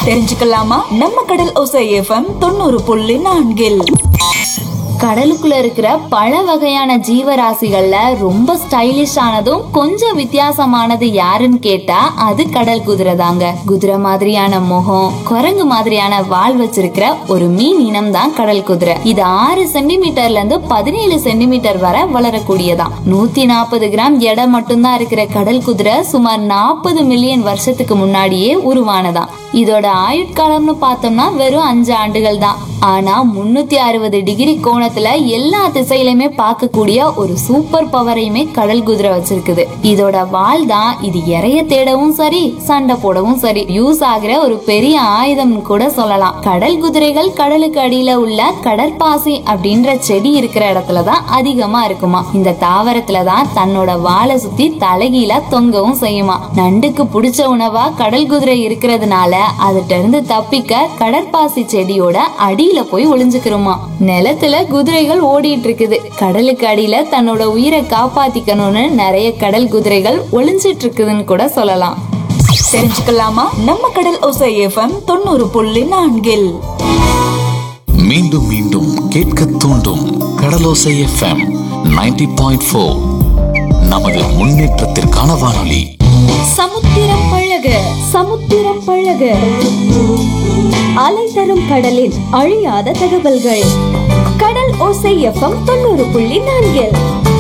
தெரிஞ்சுக்கலாமா நம்ம கடல் ஓசை எஃப்எம் தொண்ணூறு புள்ளி நான்கில் கடலுக்குள்ள இருக்கிற பல வகையான ஜீவராசிகள்ல ரொம்ப ஸ்டைலிஷ் ஆனதும் கொஞ்சம் வித்தியாசமானது யாருன்னு கேட்டா அது கடல் குதிரை தாங்க குதிரை மாதிரியான முகம் குரங்கு மாதிரியான வால் வச்சிருக்கிற ஒரு மீன் இனம் தான் கடல் குதிரை இது ஆறு சென்டிமீட்டர்ல இருந்து பதினேழு சென்டிமீட்டர் வரை வளரக்கூடியதாம் நூத்தி நாற்பது கிராம் எடை மட்டும்தான் இருக்கிற கடல் குதிரை சுமார் நாற்பது மில்லியன் வருஷத்துக்கு முன்னாடியே உருவானதாம் இதோட ஆயுட்காலம்னு பார்த்தோம்னா வெறும் அஞ்சு ஆண்டுகள் தான் ஆனா முன்னூத்தி அறுபது டிகிரி கோணத்துல எல்லா திசையிலுமே பார்க்கக்கூடிய ஒரு சூப்பர் பவரையுமே கடல் குதிரை வச்சிருக்குது இதோட வால் தான் இது இறைய தேடவும் சரி சண்டை போடவும் சரி யூஸ் ஆகுற ஒரு பெரிய ஆயுதம்னு கூட சொல்லலாம் கடல் குதிரைகள் கடலுக்கு அடியில உள்ள கடற்பாசி அப்படின்ற செடி இருக்கிற இடத்துல தான் அதிகமா இருக்குமா இந்த தாவரத்துல தான் தன்னோட வாலை சுத்தி தலைகீழ தொங்கவும் செய்யுமா நண்டுக்கு பிடிச்ச உணவா கடல் குதிரை இருக்கிறதுனால அதுட்ட இருந்து தப்பிக்க கடற்பாசி செடியோட அடியில போய் ஒளிஞ்சுக்கிறோமா நிலத்துல குதிரைகள் ஓடிட்டு இருக்குது கடலுக்கு அடியில தன்னோட உயிரை காப்பாத்திக்கணும்னு நிறைய கடல் குதிரைகள் ஒளிஞ்சிட்டு இருக்குதுன்னு கூட சொல்லலாம் தெரிஞ்சுக்கலாமா நம்ம கடல் ஓசை எஃப்எம் தொண்ணூறு புள்ளி நான்கில் மீண்டும் மீண்டும் கேட்க தூண்டும் கடலோசை எஃப்எம் 90.4 பாயிண்ட் ஃபோர் நமது முன்னேற்றத்திற்கான வானொலி சமுத்திரம் பழக சமுத்திரம் பழக அலை தரும் கடலின் அழியாத தகவல்கள் கடல் ஓசை எஃப்எம் தொண்ணூறு புள்ளி நான்கில்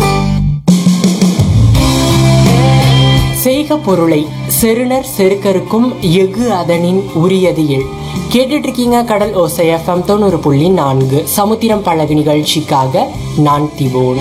செய்க பொருளை செருணர் செருக்கருக்கும் எஃகு அதனின் உரியது எள் கேட்டுட்டு இருக்கீங்க கடல் ஓசை எஃப்எம் தொண்ணூறு புள்ளி நான்கு சமுத்திரம் பழகு நிகழ்ச்சிக்காக நான் திவோன்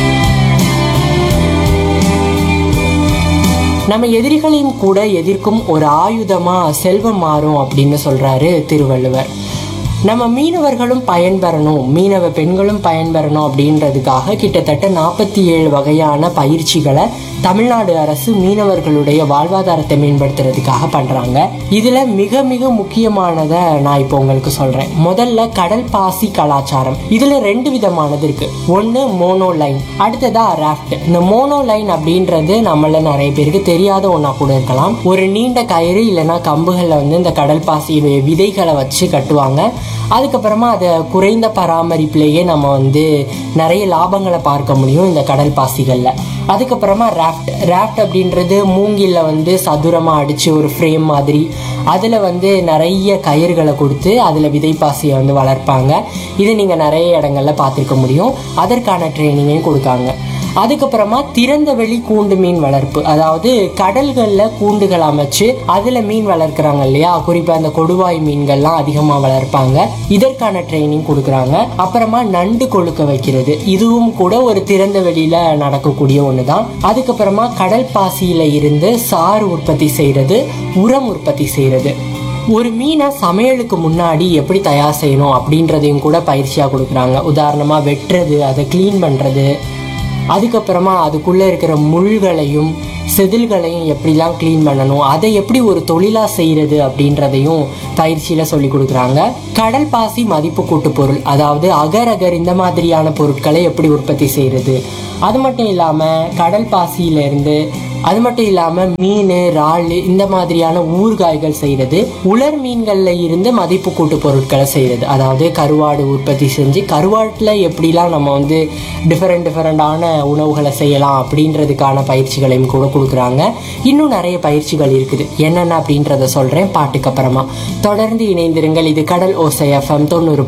நம்ம எதிரிகளையும் கூட எதிர்க்கும் ஒரு ஆயுதமா செல்வம் மாறும் அப்படின்னு சொல்றாரு திருவள்ளுவர் நம்ம மீனவர்களும் பயன்பெறணும் மீனவ பெண்களும் பயன்பெறணும் அப்படின்றதுக்காக கிட்டத்தட்ட நாற்பத்தி ஏழு வகையான பயிற்சிகளை தமிழ்நாடு அரசு மீனவர்களுடைய வாழ்வாதாரத்தை மேம்படுத்துறதுக்காக பண்றாங்க இதுல மிக மிக முக்கியமானதை நான் இப்போ உங்களுக்கு சொல்றேன் முதல்ல கடல் பாசி கலாச்சாரம் இதுல ரெண்டு விதமானது இருக்கு ஒன்னு மோனோ லைன் அடுத்ததா ராஃப்ட் இந்த மோனோ லைன் அப்படின்றது நம்மள நிறைய பேருக்கு தெரியாத ஒண்ணா கூட இருக்கலாம் ஒரு நீண்ட கயிறு இல்லைன்னா கம்புகள்ல வந்து இந்த கடல் பாசி விதைகளை வச்சு கட்டுவாங்க அதுக்கப்புறமா அதை குறைந்த பராமரிப்புலேயே நம்ம வந்து நிறைய லாபங்களை பார்க்க முடியும் இந்த கடல் பாசிகளில் அதுக்கப்புறமா ராஃப்ட் ராஃப்ட் அப்படின்றது மூங்கில்ல வந்து சதுரமாக அடித்து ஒரு ஃப்ரேம் மாதிரி அதில் வந்து நிறைய கயிறுகளை கொடுத்து அதில் விதைப்பாசியை வந்து வளர்ப்பாங்க இது நீங்கள் நிறைய இடங்கள்ல பார்த்துருக்க முடியும் அதற்கான ட்ரைனிங்கையும் கொடுக்காங்க அதுக்கப்புறமா திறந்த வெளி கூண்டு மீன் வளர்ப்பு அதாவது கடல்களில் கூண்டுகள் அமைச்சு அதில் மீன் வளர்க்குறாங்க இல்லையா குறிப்பாக அந்த கொடுவாய் மீன்கள்லாம் அதிகமாக வளர்ப்பாங்க இதற்கான ட்ரைனிங் கொடுக்குறாங்க அப்புறமா நண்டு கொழுக்க வைக்கிறது இதுவும் கூட ஒரு திறந்த வெளியில நடக்கக்கூடிய ஒன்று தான் அதுக்கப்புறமா கடல் பாசியில இருந்து சாறு உற்பத்தி செய்யறது உரம் உற்பத்தி செய்யறது ஒரு மீனை சமையலுக்கு முன்னாடி எப்படி தயார் செய்யணும் அப்படின்றதையும் கூட பயிற்சியாக கொடுக்குறாங்க உதாரணமாக வெட்டுறது அதை க்ளீன் பண்ணுறது அதுக்கப்புறமா அதுக்குள்ளே இருக்கிற முள்களையும் செதில்களையும் எப்படிலாம் க்ளீன் பண்ணணும் அதை எப்படி ஒரு தொழிலாக செய்கிறது அப்படின்றதையும் பயிற்சியில் சொல்லி கொடுக்குறாங்க கடல் பாசி மதிப்பு கூட்டு பொருள் அதாவது அகர் அகர் இந்த மாதிரியான பொருட்களை எப்படி உற்பத்தி செய்கிறது அது மட்டும் இல்லாமல் கடல் பாசியிலேருந்து அது மட்டும் இல்லாமல் மீன் இறால் இந்த மாதிரியான ஊறுகாய்கள் செய்கிறது உலர் மீன்கள்ல இருந்து மதிப்பு கூட்டு பொருட்களை செய்கிறது அதாவது கருவாடு உற்பத்தி செஞ்சு கருவாட்டில் எப்படிலாம் நம்ம வந்து டிஃப்ரெண்ட் டிஃப்ரெண்டான உணவுகளை செய்யலாம் அப்படின்றதுக்கான பயிற்சிகளையும் கூட கொடுக்குறாங்க இன்னும் நிறைய பயிற்சிகள் இருக்குது என்னென்ன அப்படின்றத சொல்கிறேன் பாட்டுக்கு அப்புறமா தொடர்ந்து இணைந்திருங்கள் இது கடல் ஓசை எஃப்எம் தொண்ணூறு